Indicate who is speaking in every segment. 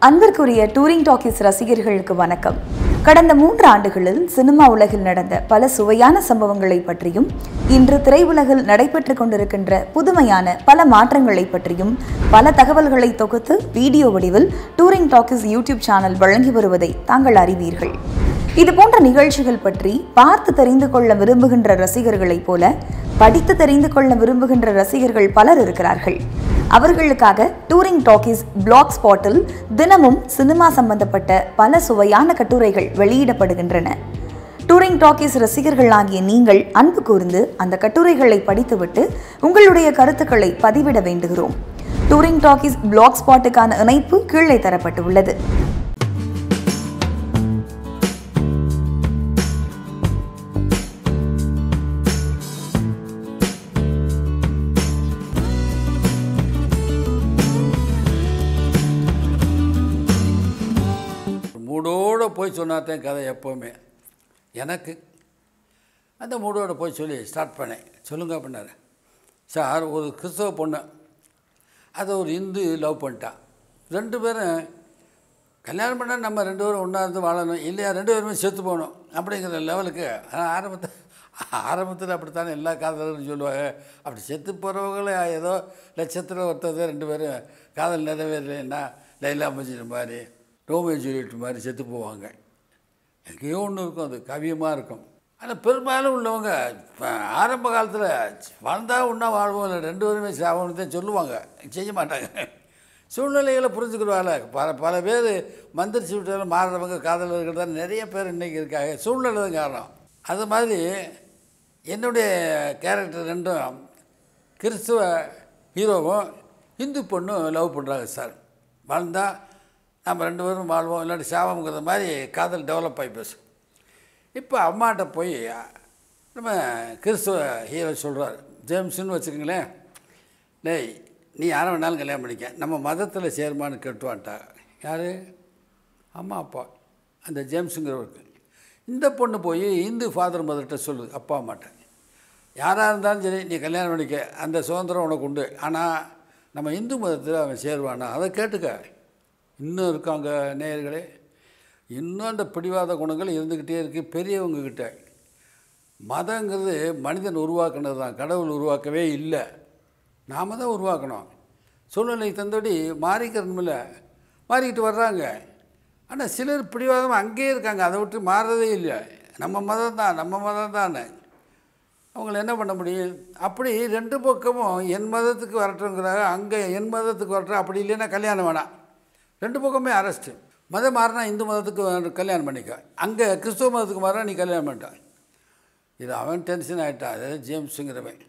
Speaker 1: அன்பிற்குரிய touring talkies ரசிகர்களுக்கு வணக்கம் கடந்த மூன்று ஆண்டுகளில் சினிமா உலகில் நடந்த பல சுவையான சம்பவங்களை பற்றியும் இன்று திரையுலகில் நடைபெற்றுக் கொண்டிருக்கின்ற புதுமையான பல மாற்றங்களை பற்றியும் பல தகவல்களை தொகுத்து வீடியோ வடிவில் டூரிங் டாக்கீஸ் யூடியூப் சேனல் வழங்கி வருவதை தாங்கள் அறிவீர்கள் இது போன்ற நிகழ்ச்சிகள் பற்றி பார்த்து தெரிந்து கொள்ள விரும்புகின்ற ரசிகர்களைப் போல படித்து தெரிந்து கொள்ள விரும்புகின்ற ரசிகர்கள் பலர் இருக்கிறார்கள் அவர்களுக்காக டூரிங் டாக்கீஸ் பிளாக் ஸ்பாட்டில் தினமும் சினிமா சம்பந்தப்பட்ட பல சுவையான கட்டுரைகள் வெளியிடப்படுகின்றன டூரிங் டாக்கீஸ் ரசிகர்களாகிய நீங்கள் அன்பு கூர்ந்து அந்த கட்டுரைகளை படித்துவிட்டு உங்களுடைய கருத்துக்களை பதிவிட வேண்டுகிறோம் டூரிங் டாக்கீஸ் பிளாக் ஸ்பாட்டுக்கான இணைப்பு கீழே தரப்பட்டுள்ளது
Speaker 2: மூடோடு போய் சொன்னாதான் கதை எப்போவுமே எனக்கு அந்த மூடோடு போய் சொல்லி ஸ்டார்ட் பண்ணேன் சொல்லுங்க அப்படின்னாரு சார் ஒரு கிறிஸ்தவ பொண்ணு அதை ஒரு இந்து லவ் பண்ணிட்டான் ரெண்டு பேரும் கல்யாணம் பண்ணால் நம்ம ரெண்டு பேரும் ஒன்றா இருந்து வாழணும் இல்லையா ரெண்டு பேருமே செத்து போகணும் அப்படிங்கிற லெவலுக்கு ஆரம்பத்தில் ஆரம்பத்தில் அப்படித்தானே எல்லா காதலரும் சொல்லுவாங்க அப்படி செத்து போகிறவங்களே ஏதோ லட்சத்தில் ஒருத்தர் ரெண்டு பேரும் காதல் நிறைவேறலைன்னா லைலா மஜித் மாதிரி ரோமியோ ஜூலியட் மாதிரி செத்து போவாங்க எங்கேயோ ஒன்று இருக்கும் அது கவியமாக இருக்கும் ஆனால் பெரும்பாலும் உள்ளவங்க இப்ப ஆரம்ப காலத்தில் வாழ்ந்தால் ஒன்றா வாழ்வோம் இல்லை ரெண்டு பேருமே சாவோம்னு தான் சொல்லுவாங்க செய்ய மாட்டாங்க சூழ்நிலைகளை புரிஞ்சுக்கிடுவாங்க பல பல பேர் மந்திரிச்சு விட்டாலும் மாறுறவங்க காதலர்கள் தான் நிறைய பேர் இன்றைக்கி இருக்காங்க சூழ்நிலை தான் காரணம் அது மாதிரி என்னுடைய கேரக்டர் ரெண்டும் கிறிஸ்துவ ஹீரோவும் இந்து பொண்ணும் லவ் பண்ணுறாங்க சார் வாழ்ந்தால் நம்ம ரெண்டு பேரும் வாழ்வோம் இல்லாட்டி சாவம்ங்கிற மாதிரி காதல் டெவலப் ஆகி பேசும் இப்போ அம்மாட்ட போய் நம்ம கிறிஸ்துவ ஹீரோ சொல்கிறார் ஜேம்ஸ்னு வச்சுக்கோங்களேன் டேய் நீ யாரை வேணாலும் கல்யாணம் பண்ணிக்க நம்ம மதத்தில் சேருமான்னு கேட்டுவான்ட்டா யார் அம்மா அப்பா அந்த ஜேம்ஸுங்கிறவருக்கு இந்த பொண்ணு போய் இந்து ஃபாதர் மதர்கிட்ட சொல்லுது அப்பா அம்மாட்ட யாராக இருந்தாலும் சரி நீ கல்யாணம் பண்ணிக்க அந்த சுதந்திரம் உனக்கு உண்டு ஆனால் நம்ம இந்து மதத்தில் அவன் சேருவானா அதை கேட்டுக்க இன்னும் இருக்காங்க நேயர்களே இன்னும் அந்த பிடிவாத குணங்கள் இருந்துக்கிட்டே இருக்குது பெரியவங்கக்கிட்ட மதங்கிறது மனிதன் உருவாக்குனது தான் கடவுள் உருவாக்கவே இல்லை நாம் தான் உருவாக்கணும் சூழ்நிலை தந்தபடி மாறிக்கிறணுமில்ல மாறிக்கிட்டு வர்றாங்க ஆனால் சிலர் பிடிவாதம் அங்கேயே இருக்காங்க அதை விட்டு மாறதே இல்லை நம்ம மதம் தான் நம்ம மதம் தானே அவங்கள என்ன பண்ண முடியும் அப்படி ரெண்டு பக்கமும் என் மதத்துக்கு வரட்டுங்கிறாங்க அங்கே என் மதத்துக்கு வரட்டும் அப்படி இல்லைன்னா கல்யாணம் வேணாம் ரெண்டு பக்கமே அரெஸ்ட்டு மதம் மாறினா இந்து மதத்துக்கு வே- கல்யாணம் பண்ணிக்க அங்கே கிறிஸ்துவ மதத்துக்கு மாறினா நீ கல்யாணம் பண்ணிட்டான் இது அவன் டென்ஷன் ஆகிட்டான் அதாவது ஜேம்ஸுங்கிறவன்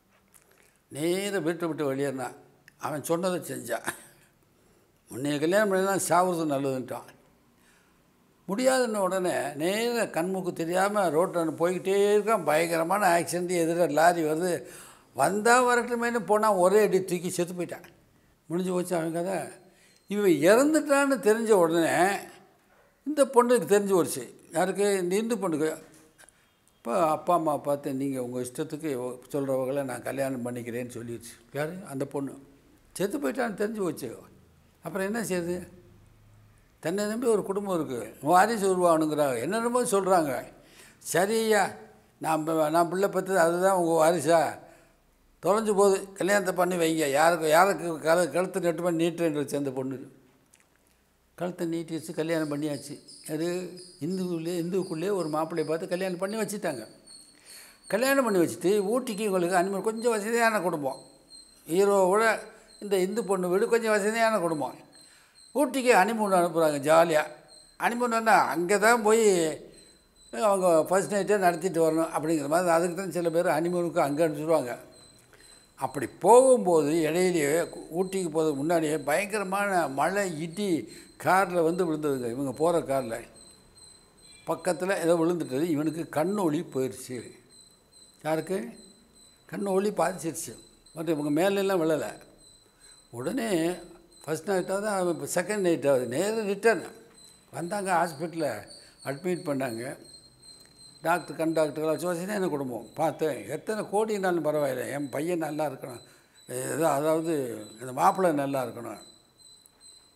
Speaker 2: நேராக வீட்டை விட்டு வெளியேறினான் அவன் சொன்னதை செஞ்சான் உன்னைய கல்யாணம் பண்ணினா சாவுறது நல்லதுன்ட்டான் முடியாதுன்ன உடனே நேராக கண்முக்கு தெரியாமல் ரோட்டில் போய்கிட்டே இருக்கான் பயங்கரமான ஆக்சிடென்ட் எதிர லாரி வருது வந்தால் வரட்டுமேனு போனால் ஒரே அடி தூக்கி செத்து போயிட்டான் முடிஞ்சு போச்சு அவன் கதை இவன் இறந்துட்டான்னு தெரிஞ்ச உடனே இந்த பொண்ணுக்கு தெரிஞ்சு போச்சு யாருக்கு இந்த இந்து பொண்ணுக்கு இப்போ அப்பா அம்மா பார்த்து நீங்கள் உங்கள் இஷ்டத்துக்கு சொல்கிறவங்களை நான் கல்யாணம் பண்ணிக்கிறேன்னு சொல்லிடுச்சு யார் அந்த பொண்ணு செத்து போயிட்டான்னு தெரிஞ்சு போச்சு அப்புறம் என்ன செய்யுது தன்னை நம்பி ஒரு குடும்பம் இருக்குது வாரிசு உருவாகணுங்கிறாங்க என்னென்னமோ சொல்கிறாங்க சரியா நான் ப- நான் பிள்ளை பற்றது அதுதான் உங்கள் வாரிசா தொலைஞ்சு போகுது கல்யாணத்தை பண்ணி வைங்க யாருக்கு யாருக்கு கழு கழுத்து நெட்டு பண்ணி நீட்டுன்னு அந்த பொண்ணு கழுத்தை நீட்டி வச்சு கல்யாணம் பண்ணியாச்சு அது இந்துக்குள்ளே இந்துவுக்குள்ளே ஒரு மாப்பிள்ளையை பார்த்து கல்யாணம் பண்ணி வச்சுட்டாங்க கல்யாணம் பண்ணி வச்சுட்டு ஊட்டிக்கு உங்களுக்கு அனிமல் கொஞ்சம் வசதியான குடும்பம் ஹீரோவோட இந்த இந்து பொண்ணு வீடு கொஞ்சம் வசதியான குடும்பம் ஊட்டிக்கு ஹனிமூன் அனுப்புகிறாங்க ஜாலியாக ஹனிமூன்னா அங்கே தான் போய் அவங்க ஃபர்ஸ்ட் நைட்டே நடத்திட்டு வரணும் அப்படிங்கிற மாதிரி அதுக்கு தான் சில பேர் ஹனிமூனுக்கு அங்கே அனுப்பிச்சிடுவாங்க அப்படி போகும்போது இடையிலேயே ஊட்டிக்கு போகிறதுக்கு முன்னாடியே பயங்கரமான மழை இடி காரில் வந்து விழுந்ததுங்க இவங்க போகிற காரில் பக்கத்தில் ஏதோ விழுந்துட்டது இவனுக்கு கண் ஒளி போயிடுச்சு யாருக்கு கண் ஒளி பாதிச்சிருச்சு மற்ற இவங்க மேலெல்லாம் விழலை உடனே ஃபஸ்ட் நைட்டாவது அவன் செகண்ட் நைட்டாவது நேராக ரிட்டர்ன் வந்தாங்க ஹாஸ்பிட்டலில் அட்மிட் பண்ணாங்க டாக்டர் கண் டாக்டர் வச்சு வசதியான குடும்பம் பார்த்தேன் எத்தனை கோடினாலும் பரவாயில்லை என் பையன் நல்லா இருக்கணும் ஏதோ அதாவது இந்த மாப்பிள்ளை நல்லா இருக்கணும்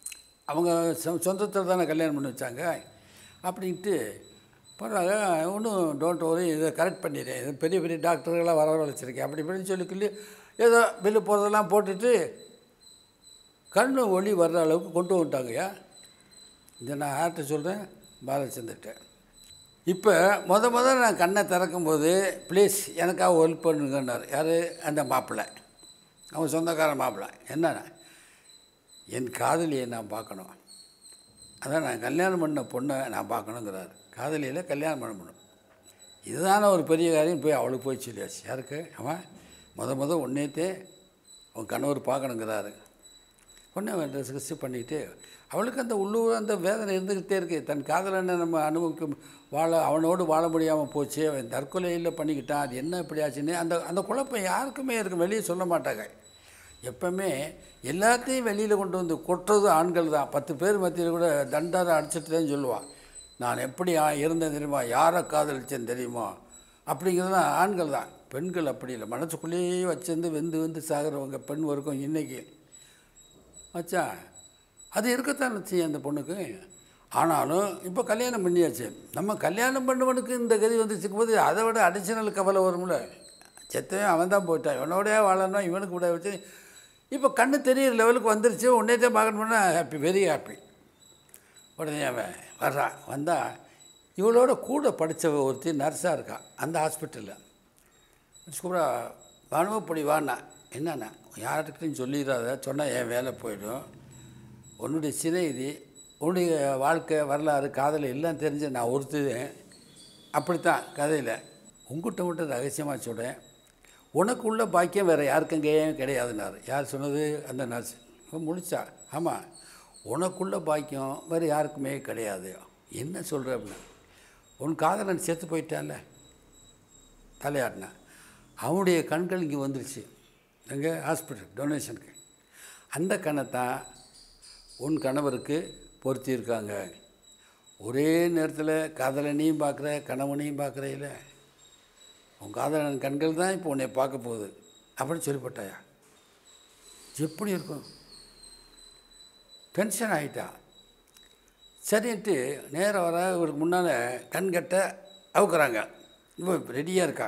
Speaker 2: அவங்க சொ சொந்தத்தில் தானே கல்யாணம் பண்ணி வச்சாங்க அப்படின்ட்டு பரவாயில்ல ஒன்றும் டோன்ட் வரி இதை கரெக்ட் பண்ணிடுறேன் இது பெரிய பெரிய டாக்டர்களாக வர வர வச்சுருக்கேன் அப்படி இப்படின்னு சொல்லி சொல்லி ஏதோ பில்லு போகிறதெல்லாம் போட்டுட்டு கண்ணு ஒளி வர்ற அளவுக்கு கொண்டு வந்துட்டாங்கய்யா இதை நான் யார்கிட்ட சொல்கிறேன் பாலச்சந்திரட்ட இப்போ முத முத நான் கண்ணை திறக்கும்போது ப்ளீஸ் எனக்காக ஹெல்ப் பண்ணுங்கன்னார் யார் அந்த மாப்பிள்ளை அவன் சொந்தக்கார மாப்பிள்ளை என்னன்னா என் காதலியை நான் பார்க்கணும் அதான் நான் கல்யாணம் பண்ண பொண்ணை நான் பார்க்கணுங்கிறாரு காதலியில் கல்யாணம் பண்ண பொண்ணு இதுதானே ஒரு பெரிய காரியம் போய் அவளுக்கு போய் சொல்லியாச்சு யாருக்கு அவன் முத முத ஒன்றேத்தே அவன் கணவர் பார்க்கணுங்கிறாரு உடனே அவன் ட்ரெஸ் கிஸ் பண்ணிக்கிட்டு அவளுக்கு அந்த உள்ளூர் அந்த வேதனை இருந்துக்கிட்டே இருக்குது தன் காதலனை நம்ம அனுபவிக்கும் வாழ அவனோடு வாழ முடியாமல் போச்சு அவன் தற்கொலையில் பண்ணிக்கிட்டான் அது என்ன இப்படி ஆச்சுன்னு அந்த அந்த குழப்பம் யாருக்குமே இருக்கும் வெளியே சொல்ல மாட்டாங்க எப்பவுமே எல்லாத்தையும் வெளியில் கொண்டு வந்து கொட்டுறது ஆண்கள் தான் பத்து பேர் மத்தியில் கூட தண்டாரை அடிச்சிட்டு தான் சொல்லுவான் நான் எப்படி ஆ- இருந்தேன் தெரியுமா யாரை காதலிச்சேன் தெரியுமா அப்படிங்கிறது தான் ஆண்கள் தான் பெண்கள் அப்படி இல்லை மனசுக்குள்ளேயே வச்சிருந்து வெந்து வெந்து சாகிறவங்க பெண் வரைக்கும் இன்றைக்கி ஆச்சா அது இருக்கத்தான் செய்யும் அந்த பொண்ணுக்கு ஆனாலும் இப்போ கல்யாணம் பண்ணியாச்சு நம்ம கல்யாணம் பண்ணவனுக்கு இந்த கதி வந்துச்சுக்கும் போது அதை விட அடிஷனல் கவலை வரும்ல செத்தவன் அவன் தான் போயிட்டான் இவனோடய வாழணும் இவனுக்கு விட வச்சு இப்போ கண்ணு தெரியிற லெவலுக்கு வந்துருச்சு உடனே தான் பார்க்கணும்னா ஹாப்பி வெரி ஹாப்பி உடனே அவன் வர்றான் வந்தால் இவளோட கூட படித்தவ ஒருத்தி நர்ஸாக இருக்கா அந்த ஹாஸ்பிட்டலில் சூப்பரா அனுபவப்படி வாண்ணா என்னண்ணா யார்கிட்டையும் சொல்லிடாத சொன்னால் என் வேலை போயிடும் உன்னுடைய சிறைதி உன்னுடைய வாழ்க்கை வரலாறு காதல் எல்லாம் தெரிஞ்ச நான் ஒருத்தன் அப்படித்தான் கதையில் உங்ககிட்ட மட்டும் ரகசியமாக சொல்கிறேன் உனக்கு உள்ள பாக்கியம் வேறு யாருக்கங்கேயும் கிடையாதுன்னாரு யார் சொன்னது அந்த நர்ஸ் இவன் முழிச்சா ஆமாம் உனக்குள்ள பாக்கியம் வேறு யாருக்குமே கிடையாது என்ன சொல்கிற அப்படின்னு உன் காதலன் செத்து போயிட்டான்ல தலையாடினேன் அவனுடைய கண்கள் இங்கே வந்துருச்சு எங்கே ஹாஸ்பிட்டல் டொனேஷனுக்கு அந்த கண்ணை தான் உன் கணவருக்கு பொருத்தியிருக்காங்க ஒரே நேரத்தில் காதலனையும் பார்க்குற கணவனையும் பார்க்குறையில உன் காதலன் கண்கள் தான் இப்போ உன்னை பார்க்க போகுது அப்படின்னு சொல்லிப்பட்டாயா எப்படி இருக்கும் டென்ஷன் ஆகிட்டா சரின்ட்டு நேரம் வர இவருக்கு முன்னால் கண் கட்ட அவுக்குறாங்க இவன் ரெடியாக இருக்கா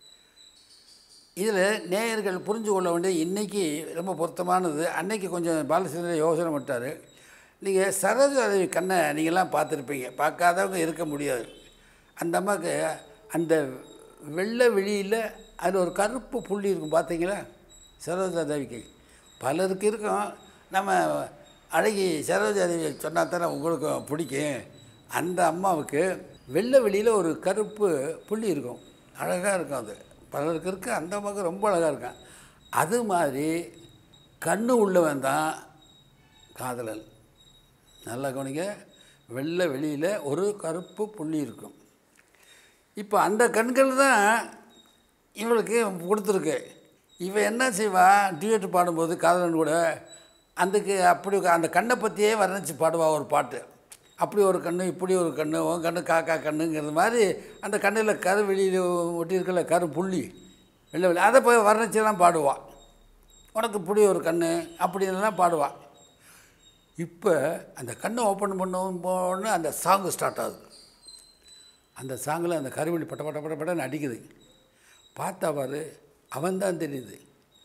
Speaker 2: இதில் நேயர்கள் புரிஞ்சு கொள்ள வேண்டிய இன்றைக்கி ரொம்ப பொருத்தமானது அன்னைக்கு கொஞ்சம் பாலச்சந்திரன் யோசனை பண்ணிட்டாரு நீங்கள் சரோஜாதேவி கண்ணை நீங்கள்லாம் பார்த்துருப்பீங்க பார்க்காதவங்க இருக்க முடியாது அந்த அம்மாவுக்கு அந்த வெள்ளை வெளியில் அதில் ஒரு கருப்பு புள்ளி இருக்கும் பார்த்தீங்களா சரோஜா தேவிக்கு பலருக்கு இருக்கும் நம்ம அழகி சரோஜா தேவி சொன்னா தானே உங்களுக்கும் பிடிக்கும் அந்த அம்மாவுக்கு வெள்ளை வெளியில் ஒரு கருப்பு புள்ளி இருக்கும் அழகாக இருக்கும் அது பலருக்கு இருக்கு அந்த அம்மாவுக்கு ரொம்ப அழகாக இருக்கும் அது மாதிரி கண்ணு உள்ளவன் தான் காதலன் நல்லா கவனிங்க வெள்ளை வெளியில் ஒரு கருப்பு புள்ளி இருக்கும் இப்போ அந்த கண்கள் தான் இவளுக்கு கொடுத்துருக்கு இவன் என்ன செய்வா டியூட் பாடும்போது காதலன் கூட அதுக்கு அப்படி அந்த கண்ணை பற்றியே வர்ணித்து பாடுவா ஒரு பாட்டு அப்படி ஒரு கண்ணு இப்படி ஒரு கண்ணு உன் கண்ணு காக்கா கண்ணுங்கிறது மாதிரி அந்த கண்ணில் கரு வெளியில் ஒட்டி இருக்கல கரு புள்ளி வெள்ளை வெளி அதை போய் வர்ணிச்சுலாம் பாடுவாள் உனக்கு இப்படி ஒரு கண்ணு அப்படின்லாம் பாடுவாள் இப்போ அந்த கண்ணை ஓப்பன் பண்ணவும் போன்னு அந்த சாங்கு ஸ்டார்ட் ஆகுது அந்த சாங்கில் அந்த கருவெளி பட்ட பட்ட பட்ட பட்டன்னு அடிக்குது பார்த்தா பாரு அவன் தான் தெரியுது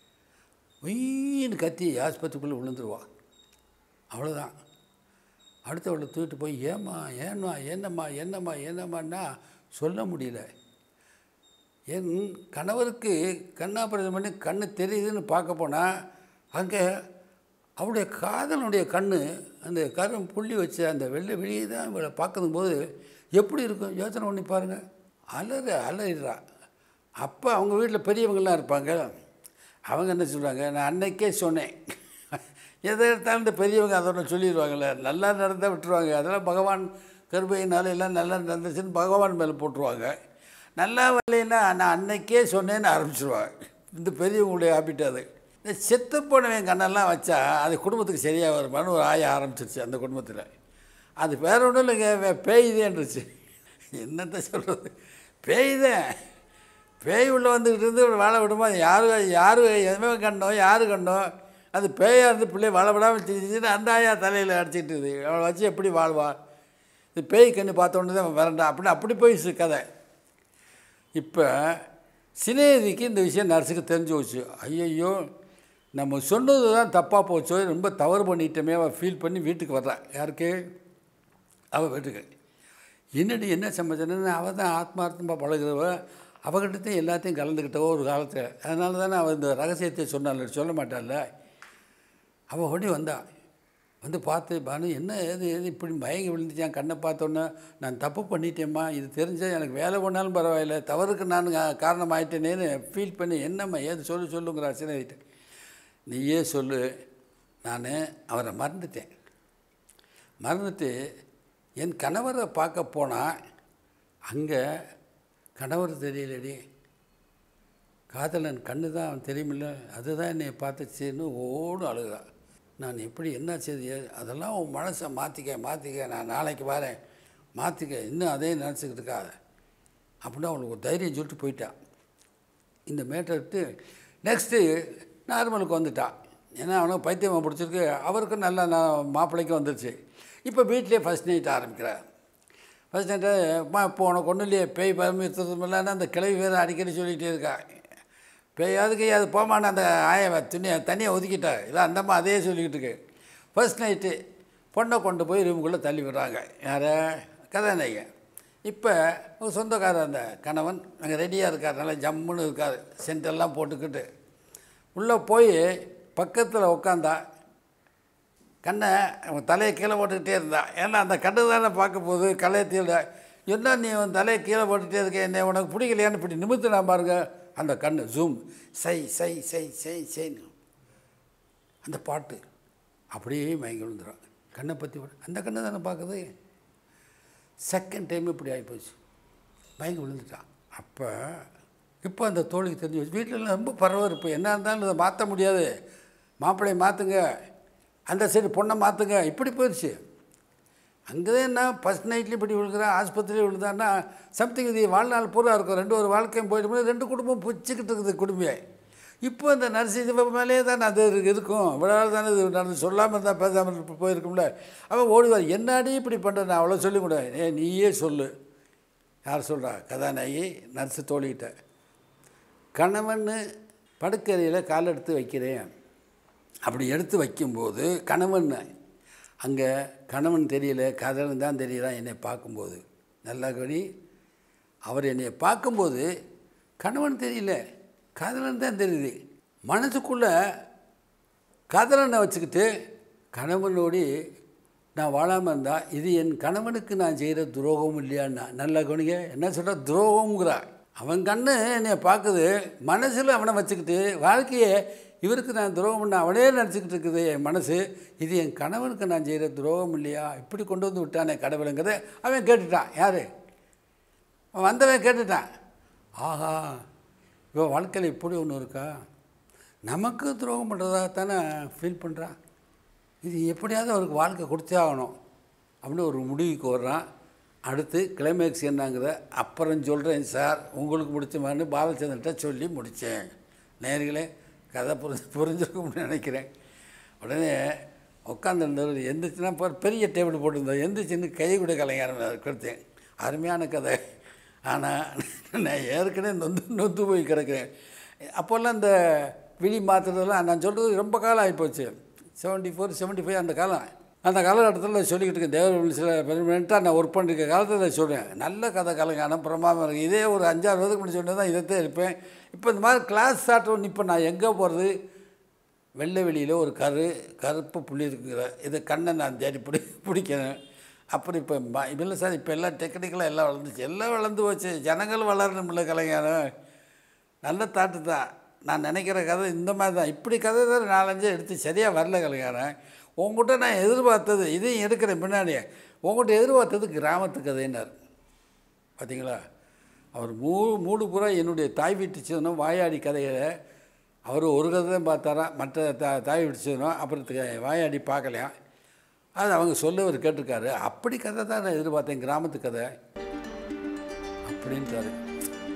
Speaker 2: வீணு கத்தி ஆஸ்பத்திரிக்குள்ளே விழுந்துருவான் அவ்வளோதான் அடுத்தவளை தூக்கிட்டு போய் ஏம்மா ஏம்மா என்னம்மா என்னம்மா என்னம்மான்னா சொல்ல முடியல என் கணவருக்கு கண்ணாபரேஷன் பண்ணி கண்ணு தெரியுதுன்னு பார்க்க போனால் அங்கே அவருடைய காதலனுடைய கண்ணு அந்த கரும் புள்ளி வச்சு அந்த வெள்ளை வெளியே தான் இவளை பார்க்கும் போது எப்படி இருக்கும் யோசனை பண்ணி பாருங்கள் அலற அலறிடுறா அப்போ அவங்க வீட்டில் பெரியவங்களாம் இருப்பாங்க அவங்க என்ன சொல்கிறாங்க நான் அன்னைக்கே சொன்னேன் எதை எடுத்தாலும் இந்த பெரியவங்க அதோட சொல்லிடுவாங்கள்ல நல்லா நடந்தால் விட்டுருவாங்க அதெல்லாம் பகவான் கருபையினால எல்லாம் நல்லா நடந்துச்சுன்னு பகவான் மேலே போட்டுருவாங்க நல்லா வரலைன்னா நான் அன்னைக்கே சொன்னேன்னு ஆரம்பிச்சிருவாங்க இந்த பெரியவங்களுடைய ஹாபிட் அது இந்த செத்து போனவன் கண்ணெல்லாம் வச்சா அது குடும்பத்துக்கு சரியாக வருமானு ஒரு ஆய ஆரம்பிச்சிருச்சு அந்த குடும்பத்தில் அது வேற ஒன்றும் இல்லைங்க வே- பேய்தேன்றுச்சு என்னத்த சொல்கிறது பேய்தான் பேய் உள்ள வந்துக்கிட்டு இருந்து வாழ விடுமா யார் யார் எதுவுமே கண்டோம் யார் கண்டோம் அது பேயாக இருந்து பிள்ளை வளவிடாமல் செஞ்சுட்டு அந்த ஆயா தலையில் அடிச்சிட்டு அவளை வச்சு எப்படி வாழ்வா இது பேய் கண்ணு பார்த்த உடனே தான் வரண்டா அப்படின்னு அப்படி போயிடுச்சு கதை இப்போ சினேதிக்கு இந்த விஷயம் நர்ஸுக்கு தெரிஞ்சு போச்சு ஐயையோ நம்ம சொன்னது தான் தப்பாக போச்சோ ரொம்ப தவறு பண்ணிட்டோமே அவள் ஃபீல் பண்ணி வீட்டுக்கு வர்றான் யாருக்கு அவள் வீட்டுக்கு என்னடி என்ன சமைச்சேன்னு அவள் தான் ஆத்மார்த்தமாக பழகிறவ அவகிட்ட தான் எல்லாத்தையும் கலந்துக்கிட்டவோ ஒரு காலத்தில் அதனால தானே அவள் இந்த ரகசியத்தை சொன்னாள் சொல்ல மாட்டாள்ல அவள் ஓடி வந்தா வந்து பார்த்து பானு என்ன ஏது ஏது இப்படி மயங்கி விழுந்துச்சான் கண்ணை பார்த்தோன்னே நான் தப்பு பண்ணிட்டேம்மா இது தெரிஞ்சால் எனக்கு வேலை பண்ணாலும் பரவாயில்ல தவறுக்கு நான் கா- காரணமாயிட்டேனேன்னு ஃபீல் பண்ணி என்னம்மா ஏது சொல்லு சொல்லுங்கிற சின்ன நீயே சொல்லு நான் அவரை மறந்துட்டேன் மறந்துட்டு என் கணவரை பார்க்க போனால் அங்கே கணவர் தெரியலடி காதலன் கண்ணு தான் அவன் தெரியுமில்ல அதுதான் என்னை பார்த்துச்சுன்னு ஓடும் அழுகிறான் நான் எப்படி என்ன செய்து அதெல்லாம் உன் மனசை மாற்றிக்க மாற்றிக்க நான் நாளைக்கு வரேன் மாற்றிக்க இன்னும் அதே நினச்சிக்கிட்டு இருக்காத அப்படின்னு அவளுக்கு ஒரு தைரியம் சொல்லிட்டு போயிட்டான் இந்த மேட்டை விட்டு நெக்ஸ்ட்டு நார்மலுக்கு வந்துட்டான் ஏன்னா அவனுக்கு பைத்தியமாக பிடிச்சிருக்கு அவருக்கும் நல்லா நான் மாப்பிள்ளைக்கும் வந்துருச்சு இப்போ வீட்டிலே ஃபஸ்ட் நைட் ஆரம்பிக்கிறார் ஃபஸ்ட் நைட்டு அம்மா இப்போ உனக்கு ஒன்றும் இல்லையே பேய் பரமித்ததும் இல்லைன்னா அந்த கிளவி வேறு அடிக்கடி சொல்லிகிட்டே இருக்கா பேய் அதுக்கு அது போமான்னு அந்த ஆய துணியை தனியாக ஒதுக்கிட்டா இல்லை அந்தம்மா அதே சொல்லிக்கிட்டு இருக்கு ஃபர்ஸ்ட் நைட்டு பொண்ணை கொண்டு போய் ரூமுக்குள்ளே தள்ளி விடுறாங்க யாரை கதாநாயகன் இப்போ ஒரு சொந்தக்காரர் அந்த கணவன் அங்கே ரெடியாக இருக்கார் நல்லா ஜம்முன்னு இருக்கார் சென்டெல்லாம் போட்டுக்கிட்டு உள்ளே போய் பக்கத்தில் உட்காந்தா கண்ணை அவன் தலையை கீழே போட்டுக்கிட்டே இருந்தான் ஏன்னா அந்த கண்ணு தானே பார்க்க போகுது கலையத்தில் என்ன நீ உன் தலையை கீழே போட்டுக்கிட்டே இருக்க என்ன உனக்கு பிடிக்கலையான்னு இப்படி நிமித்துனா பாருங்க அந்த கண்ணு ஜூம் சை சை சை சை சைன்னு அந்த பாட்டு அப்படியே மயங்கி விழுந்துடும் கண்ணை பற்றி அந்த கண்ணு தானே பார்க்குது செகண்ட் டைம் இப்படி ஆகிப்போச்சு மயங்கி விழுந்துட்டான் அப்போ இப்போ அந்த தோழிக்கு தெரிஞ்சு வச்சு வீட்டில் ரொம்ப பரபரப்பு என்ன இருந்தாலும் இதை மாற்ற முடியாது மாப்பிள்ளையை மாற்றுங்க அந்த சைடு பொண்ணை மாற்றுங்க இப்படி போயிடுச்சு அங்கே தான் என்ன ஃபஸ்ட் நைட்லேயும் இப்படி விழுகிறா ஆஸ்பத்திரியில் விழுந்தான்னா சம்திங் இது வாழ்நாள் பூரா இருக்கும் ரெண்டு ஒரு வாழ்க்கையும் போயிட்டு ரெண்டு குடும்பம் பிடிச்சிக்கிட்டு இருக்குது குடும்பம் இப்போ அந்த நர்சி இது மேலே தான் அது இருக்கு- இருக்கும் இவ்வளோ நாள் தானே இது நடந்து சொல்லாமல் இருந்தால் பேசாமல் இருப்ப- போயிருக்கும்ல அவன் ஓடுவார் என்னடி இப்படி பண்ணுறேன் நான் அவ்வளோ சொல்லிக் கூட ஏ நீயே சொல்லு யார் சொல்கிறா கதாநாயகி நர்ஸு தோழிக்கிட்ட கணவன் படுக்கறையில் கால் எடுத்து வைக்கிறேன் அப்படி எடுத்து வைக்கும்போது கணவன் அங்கே கணவன் தெரியல கதவன் தான் தெரியலாம் என்னை பார்க்கும்போது நல்லா கவனி அவர் என்னை பார்க்கும்போது கணவன் தெரியல காதலன் தான் தெரியுது மனசுக்குள்ளே காதலனை வச்சுக்கிட்டு கணவனோடி நான் வாழாமல் இருந்தால் இது என் கணவனுக்கு நான் செய்கிற துரோகம் இல்லையான்னா நல்லா கவனிங்க என்ன சொல்கிற துரோகம்ங்கிறா அவன் கண்ணு என்னை பார்க்குது மனசில் அவனை வச்சுக்கிட்டு வாழ்க்கையை இவருக்கு நான் துரோகம் பண்ண அவனே நினச்சிக்கிட்டு இருக்குது என் மனசு இது என் கணவனுக்கு நான் செய்கிற துரோகம் இல்லையா இப்படி கொண்டு வந்து விட்டானே கடவுளுங்கிறத அவன் கேட்டுட்டான் யார் அவன் வந்தவன் கேட்டுட்டான் ஆஹா இவன் வாழ்க்கையில் இப்படி ஒன்று இருக்கா நமக்கு துரோகம் பண்ணுறதா தானே ஃபீல் பண்ணுறான் இது எப்படியாவது அவருக்கு வாழ்க்கை கொடுத்தே ஆகணும் அப்படின்னு ஒரு முடிவுக்கு வர்றான் அடுத்து கிளைமேக்ஸ் என்னங்கிற அப்புறம் சொல்கிறேன் சார் உங்களுக்கு முடிச்ச மாதிரி பாலச்சந்திரன்ட்ட சொல்லி முடித்தேன் நேர்களே கதை புரிஞ்சு புரிஞ்சிருக்கும்னு நினைக்கிறேன் உடனே உட்காந்துருந்தவர் எந்திரிச்சுன்னா இப்போ பெரிய டேபிள் போட்டிருந்தார் எந்திரிச்சுன்னு கை கூட கலைஞர் கொடுத்தேன் அருமையான கதை ஆனால் நான் ஏற்கனவே நொந்து நொந்து போய் கிடக்கிறேன் அப்போல்லாம் இந்த விழி மாற்றுறதெல்லாம் நான் சொல்கிறது ரொம்ப காலம் ஆகிப்போச்சு செவன்ட்டி ஃபோர் செவன்ட்டி ஃபைவ் அந்த காலம் அந்த காலகட்டத்தில் சொல்லிக்கிட்டு இருக்கேன் தேவர் சில பெர்மனெண்ட்டாக நான் ஒர்க் பண்ணிருக்க காலத்தில் சொல்கிறேன் நல்ல கதை கலைஞானம் பிரமாதம் இருக்குது இதே ஒரு அஞ்சாறு வருதுக்கு முன்னாடி சொன்னது தான் இதைத்தான் இருப்பேன் இப்போ இந்த மாதிரி கிளாஸ் ஸ்டார்ட் இப்போ நான் எங்கே போகிறது வெள்ளை வெளியில் ஒரு கரு கருப்பு புள்ளி இருக்குங்கிற இதை கண்ணை நான் தேடி பிடி பிடிக்கிறேன் அப்புறம் இப்போ ம- இல்லை சார் இப்போ எல்லாம் டெக்னிக்கலாக எல்லாம் வளர்ந்துச்சு எல்லாம் வளர்ந்து போச்சு ஜனங்கள் வளரணும்ல கலைஞானம் நல்ல தாட்டு தான் நான் நினைக்கிற கதை இந்த மாதிரி தான் இப்படி கதை தான் நாலஞ்சு எடுத்து சரியாக வரல கலைஞானம் உங்ககிட்ட நான் எதிர்பார்த்தது இதையும் எடுக்கிறேன் பின்னாடி உங்கள்கிட்ட எதிர்பார்த்தது கிராமத்து கதைன்னார் பார்த்தீங்களா அவர் மூ மூடு பூரா என்னுடைய தாய் வீட்டு சிதனம் வாயாடி கதையை அவர் ஒரு கதை தான் பார்த்தாராம் மற்ற தா தாய் வீட்டு சிதனம் அப்புறம் த- வாயாடி பார்க்கலையாம் அது அவங்க சொல்ல அவர் கேட்டிருக்காரு அப்படி கதை தான் நான் எதிர்பார்த்தேன் கிராமத்து கதை அப்படின்ட்டாரு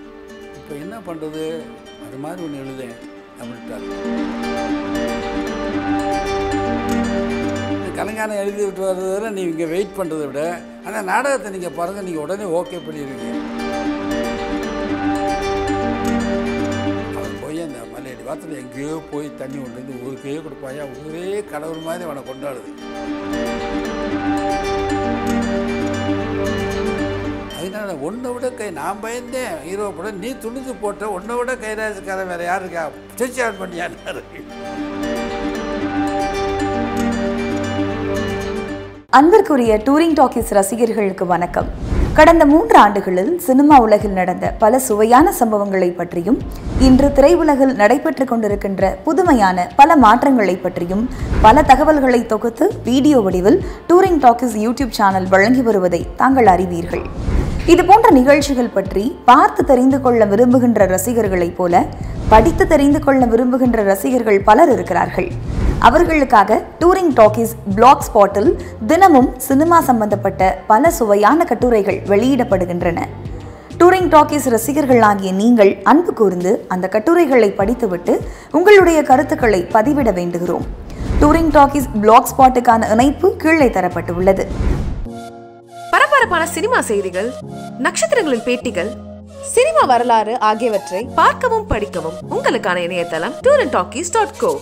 Speaker 2: இப்போ என்ன பண்ணுறது அது மாதிரி ஒன்று எழுதேன் அப்படின்ட்டாரு கலங்கானம் எழுதி விட்டு வர்றது வரை நீங்கள் வெயிட் பண்ணுறதை விட ஆனால் நாடகத்தை நீங்கள் பாருங்கள் நீங்கள் உடனே ஓகே பண்ணிடுவீங்க அவன் போய் அந்த மலையடி வாரத்தில் எங்கேயோ போய் தண்ணி கொண்டு வந்து ஊருக்கே கொடுப்பாயா ஊரே கடவுள் மாதிரி அவனை கொண்டாடுது அதனால உன்னை விட கை நான் பயந்தேன் ஹீரோ படம் நீ துணிஞ்சு போட்ட உன்னை விட கைராஜக்காரன் வேற யாரு இருக்கா சுவிட்ச் ஆன் பண்ணியாரு
Speaker 1: அன்பிற்குரிய டூரிங் டாக்கீஸ் ரசிகர்களுக்கு வணக்கம் கடந்த மூன்று ஆண்டுகளில் சினிமா உலகில் நடந்த பல சுவையான சம்பவங்களை பற்றியும் இன்று திரையுலகில் நடைபெற்றுக் கொண்டிருக்கின்ற புதுமையான பல மாற்றங்களை பற்றியும் பல தகவல்களை தொகுத்து வீடியோ வடிவில் டூரிங் டாக்கீஸ் யூடியூப் சேனல் வழங்கி வருவதை தாங்கள் அறிவீர்கள் இது போன்ற நிகழ்ச்சிகள் பற்றி பார்த்து தெரிந்து கொள்ள விரும்புகின்ற ரசிகர்களைப் போல படித்து தெரிந்து கொள்ள விரும்புகின்ற ரசிகர்கள் பலர் இருக்கிறார்கள் அவர்களுக்காக டூரிங் டாக்கீஸ் பிளாக் ஸ்பாட்டில் தினமும் சினிமா சம்பந்தப்பட்ட பல சுவையான கட்டுரைகள் வெளியிடப்படுகின்றன டூரிங் டாக்கீஸ் ரசிகர்கள் ஆகிய நீங்கள் அன்பு கூர்ந்து அந்த கட்டுரைகளை படித்துவிட்டு உங்களுடைய கருத்துக்களை பதிவிட வேண்டுகிறோம் டூரிங் டாக்கீஸ் பிளாக் ஸ்பாட்டுக்கான இணைப்பு கீழே தரப்பட்டுள்ளது
Speaker 3: பரபரப்பான சினிமா செய்திகள் நட்சத்திரங்களின் பேட்டிகள் சினிமா வரலாறு ஆகியவற்றை பார்க்கவும் படிக்கவும் உங்களுக்கான இணையதளம் tour and talkies dot go